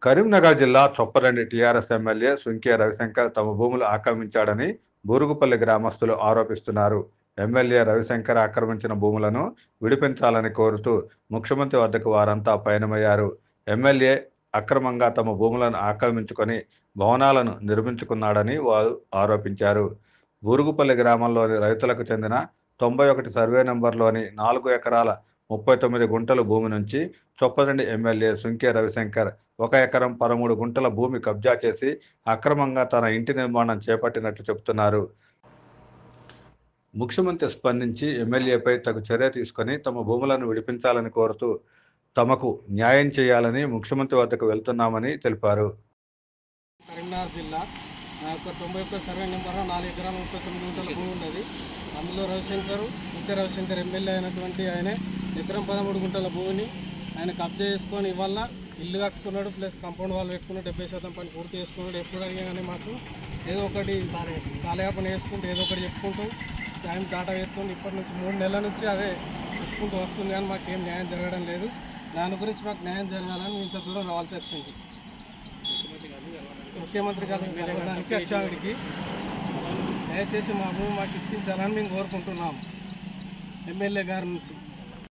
కరీంనగర్ జిల్లా Choppadandi TRS MLA Sunke Ravishankar తమ భూములు ఆక్రమించాడని బూరుగుపల్లి గ్రామస్తులు ఆరోపిస్తున్నారు ఎమ్మెల్యే రవిశంకర్ ఆక్రమించిన భూములను విడిపించాలని కోరుతూ ముఖ్యమంత్రి వద్దకు వారంతా పయనమయ్యారు ఎమ్మెల్యే అక్రమంగా తమ భూములను ఆక్రమించుకొని భవనాలను నిర్మించుకున్నాడని వారు ఆరోపించారు బూరుగుపల్లి గ్రామంలోని రైతులకు చెందిన తొంభై ఒకటి సర్వే నంబర్లోని నాలుగు ఎకరాల ముప్పై తొమ్మిది గుంటల భూమి నుంచి చొప్పదండి ఎమ్మెల్యే సుంకే రవిశంకర్ ఒక ఎకరం పదమూడు గుంటల భూమి కబ్జా చేసి అక్రమంగా తన ఇంటి నిర్మాణం చేపట్టినట్లు చెబుతున్నారు ముఖ్యమంత్రి స్పందించి ఎమ్మెల్యేపై తగు చర్య తీసుకొని తమ భూములను విడిపించాలని కోరుతూ తమకు న్యాయం చేయాలని ముఖ్యమంత్రి వద్దకు వెళ్తున్నామని తెలిపారు కరీంనగర్ జిల్లా నా యొక్క తొంభై ఒక్క సర్వే నెంబర్ నాలుగు ఎకరాల ముప్పై తొమ్మిది గుంటల భూమి ఉన్నది అందులో రవిశంకర్ ముఖ్య రవిశంకర్ ఎమ్మెల్యే అయినటువంటి ఆయన ఎకరం పదమూడు గుంటల భూమిని ఆయన కబ్జా చేసుకొని ఇవాళ ఇల్లు కట్టుకున్నాడు ప్లస్ కాంపౌండ్ వాళ్ళు పెట్టుకున్నాడు డెబ్బై శాతం పని పూర్తి చేసుకున్నాడు ఎప్పుడు అడిగా కానీ మాకు ఏదో ఒకటి కాలయాపన వేసుకుంటూ ఏదో ఒకటి చెప్పుకుంటూ టైం డాటా వేసుకుంటూ ఇప్పటి నుంచి మూడు నెలల నుంచి అదే చెప్పుకుంటూ వస్తుంది కానీ మాకు ఏం న్యాయం జరగడం లేదు దాని గురించి మాకు న్యాయం జరగాలని మేము ఇంత దూరం రావాల్సి వచ్చింది ముఖ్యమంత్రి గారిని కలవడానికి వచ్చాడికి దయచేసి మా భూమి మాకు ఇప్పించాలని మేము కోరుకుంటున్నాం ఎమ్మెల్యే గారి నుంచి